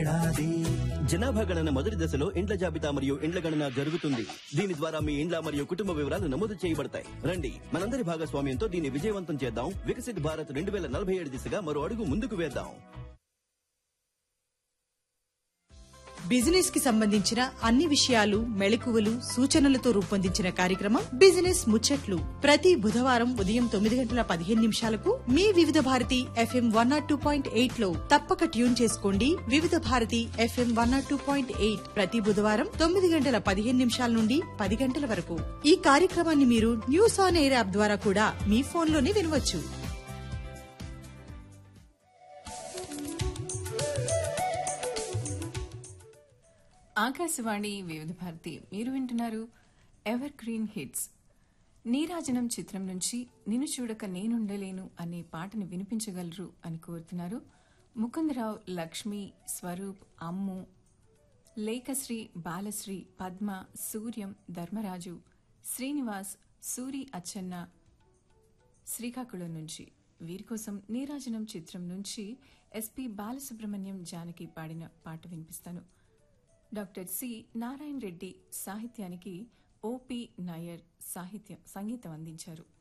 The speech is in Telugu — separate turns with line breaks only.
ఏడాది
జనాభా గణన మొదటి దశలో ఇండ్ల జాబితా మరియు ఇండ్ల గణన జరుగుతుంది దీని ద్వారా మీ ఇండ్ల మరియు కుటుంబ వివరాలు నమోదు చేయబడతాయి రండి మనందరి భాగస్వామ్యంతో దీన్ని విజయవంతం చేద్దాం వికసిత్ భారత్ రెండు వేల నలభై ఏడు దిశగా మరో అడుగు ముందుకు వేద్దాం
బిజినెస్ కి సంబంధించిన అన్ని విషయాలు మెళకువలు సూచనలతో రూపొందించిన కార్యక్రమం బిజినెస్ ముచ్చట్లు ప్రతి బుధవారం ఉదయం తొమ్మిది గంటల పదిహేను నిమిషాలకు మీ Vividh Bharati FM one nought two point eight లో తప్పక ట్యూన్ చేసుకోండి Vividh Bharati FM one nought two point eight ప్రతి బుధవారం తొమ్మిది గంటల పదిహేను నిమిషాల నుండి పది గంటల వరకు ఈ కార్యక్రమాన్ని మీరు న్యూస్ ఆన్ ఎయిర్ యాప్ ద్వారా కూడా మీ ఫోన్లోనే వినవచ్చు
ఆకాశవాణి వివిధ భారతి మీరు వింటున్నారు ఎవర్ గ్రీన్ హిట్స్ నీరాజనం చిత్రం నుంచి నిన్ను చూడక నేనుండలేను అనే పాటను వినిపించగలరు అని కోరుతున్నారు ముకుందరావు లక్ష్మి స్వరూప్ అమ్ము లేఖశ్రీ బాలశ్రీ పద్మ సూర్యం ధర్మరాజు శ్రీనివాస్ సూరి అచ్చన్న శ్రీకాకుళం నుంచి వీరి కోసం నీరాజనం చిత్రం నుంచి ఎస్పి బాలసుబ్రహ్మణ్యం జానకి పాడిన పాట వినిపిస్తాను డాక్టర్ సి నారాయణ రెడ్డి సాహిత్యానికి ఓపి నాయర్ సాహిత్యం సంగీతం అందించారు